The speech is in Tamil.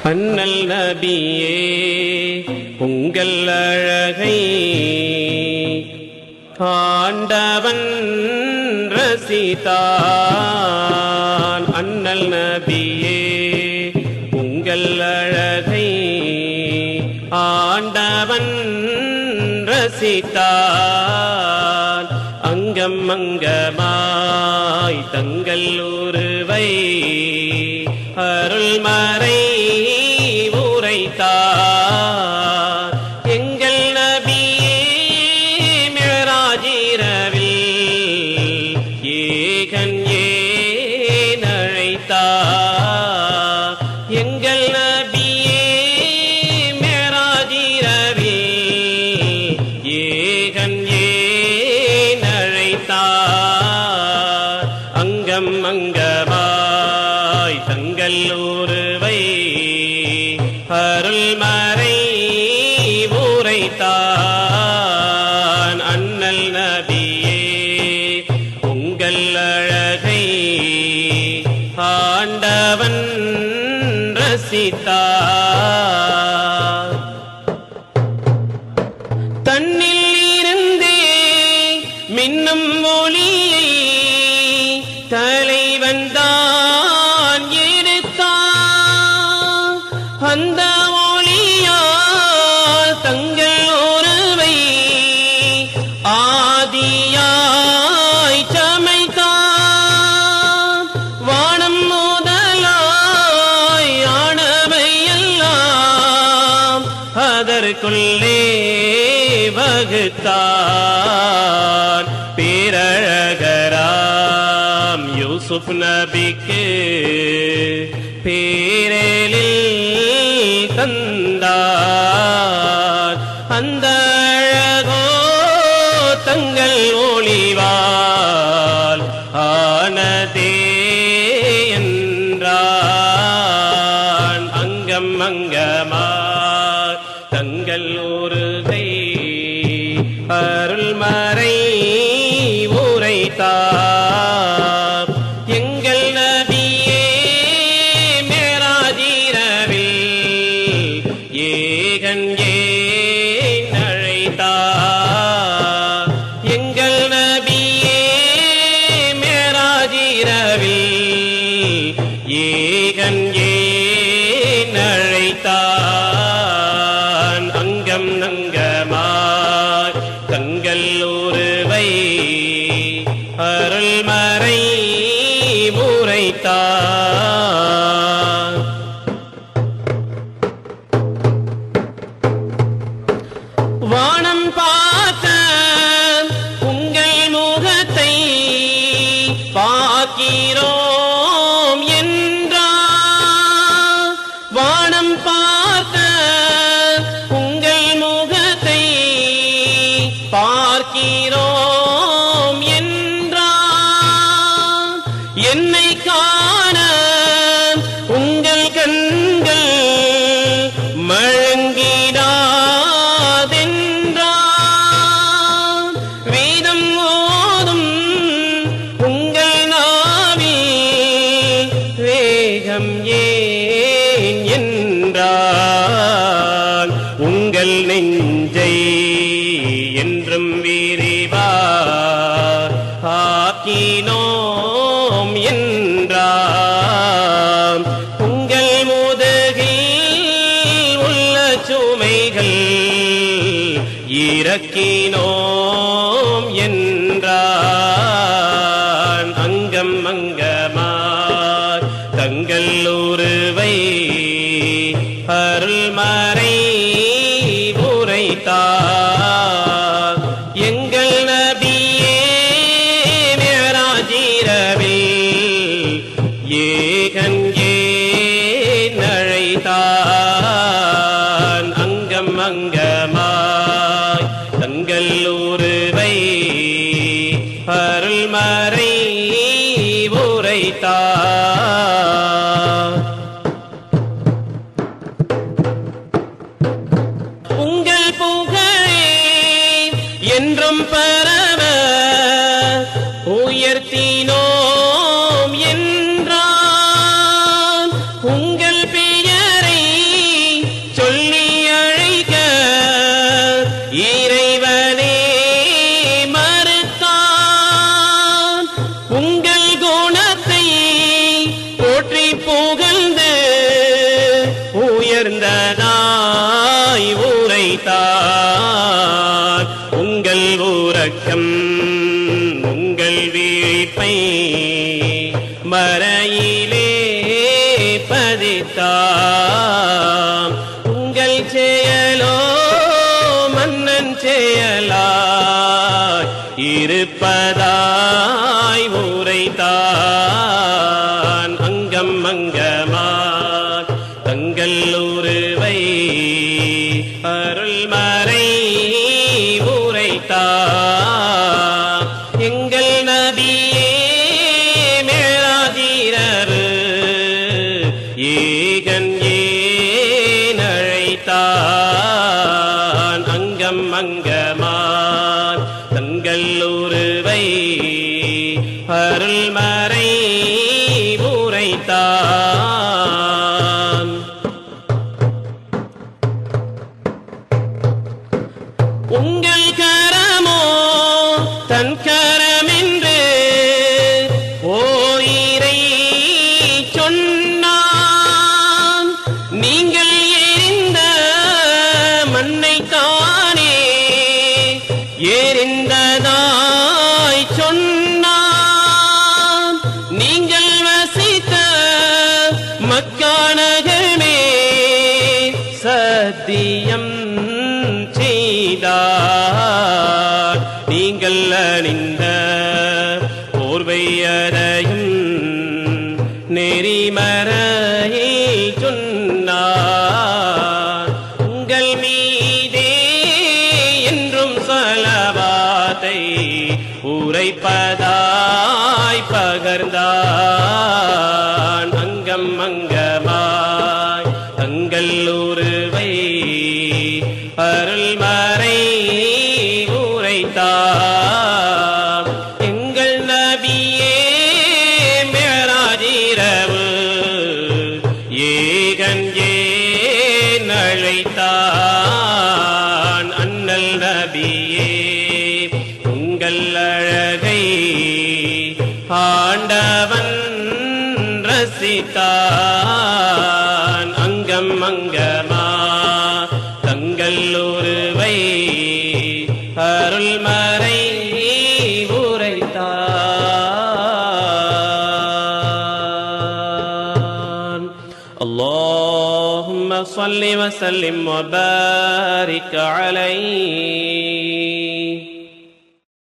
அண்ணல் நபியே உங்கள் அழகை ஆண்டவன் ரசித்தான் அண்ணல் நபியே உங்கள் அழகை ஆண்டவன் ரசித்தான் அங்கம் அங்கமாய் தங்கள் உருவை அருள்மறை உரைத்தார் எங்கள் நபியே மிராஜிரவில் ஏகன் ஏன் அழைத்தார் எங்கள் நபியே மிராஜிரவில் ஏகன் ஏன் அழைத்தார் அங்கம் அங்கமாய் தங்கள் உருவை அருள்மறை உரைத்தான் அண்ணல் நபியே உங்கள் அழகை ஆண்டவன் ரசித்தார் தன்னில் இருந்தே மின்னும் ஒளியை தலைவன் தான் எடுத்தான் அந்த ஒளியால் தங்கள் உறவை ஆதியாய் சமைத்தான் வானம் முதலாய் ஆனவை எல்லாம் அதற்குள்ளே வகுத்தான் பேரழகராம் யூசுப் நபிக்கு பேரலில் தந்தார் அந்த அழகோ தங்கள் ஒளிவால் ஆனதே என்றான் அங்கம் அங்கமா தங்கள் ஒருகை அருள்மறை உரைத்தார் எங்கள் நபியே மேராஜிரவில் ஏகன் ஏன் அழைத்தார் எங்கள் நபியே மேராஜிரவில் ஏகன் ஏன் அழைத்தான் அங்கம் நங்கமாய் தங்கள் உருவை அருள்மறை உரைத்தான் வானம் பார்த்த உங்கள் முகத்தை பார்க்கிறோம் என்றார் வானம் பார்த்த உங்கள் முகத்தை பார்க்கிறோம் என்றார் என்னை காண உங்கள் கண்கள் மழங்கிடாதென்றார் வேதம் ஓதும் உங்கள் நாவில் வேகம் ஏன் என்றால் உங்கள் நெஞ்சை என்றும் விரிவார் ஆக்கினோம் என்றாம் உங்கள் முதுகில் உள்ள சுமைகள் இறக்கினோம் என்றான் அங்கம் அங்கமார் தங்கள் உருவை அருள்மறை உரைத்தார் எங்கள் நபியே மேராஜிரவில் ஏகன் ஏன் அழைத்தான் அங்கம் அங்கமாய் தங்கள் உருவை அருள்மறை உரைத்தார் உங்கள் புகழே என்றும் பரவ உயர்த்தினோம் என்றான் உங்கள் பெயரை உயர்ந்ததாய் ஊரைத்தார் உங்கள் ஊரக்கம் உங்கள் வீழ்ப்பை மறையிலே பதித்தாம் உங்கள் செயலோ மன்னன் செயலாய் இருப்பதாய் ஊரைத்தான் அங்கம் அங்கமாய் தங்கள் உருவை அருள்மறை ஊரைத்தான் எங்கள் நபியே மேலாதீரரு ஏகன் ஏன் அழைத்தான் அங்கம் அங்கமான் தங்கள் உருவை அருள்மறை ஊரைத்தான் உங்கள் கரமோ தன் கரமென்று ஓயிரை சொன்னான் நீங்கள் எரிந்த மண்ணை தானே எரிந்ததாய் சொன்னான் நீங்கள் வசித்த மக்கானகமே சத்தியம் செய்தார் நீங்கள் அணிந்த போர்வையரையும் நெறிமறையை சொன்னார் உங்கள் மீதே என்றும் சலவாத்தை உரைப்பதாய் பகர்ந்தான் அங்கம் அங்கமாய் தங்கள் உருவை அருள்மறை உரைத்தார் எங்கள் நபியே மேராஜிரவு ஏகன் ஏன் அழைத்தான் அண்ணல் நபியே உங்கள் அழகை ஆண்டவன் ரசித்தான் அங்கம் அங்கமா தங்கள் உருவை அருள்மறை உரைத்தான் اللهم صل وسلم وبارك عليه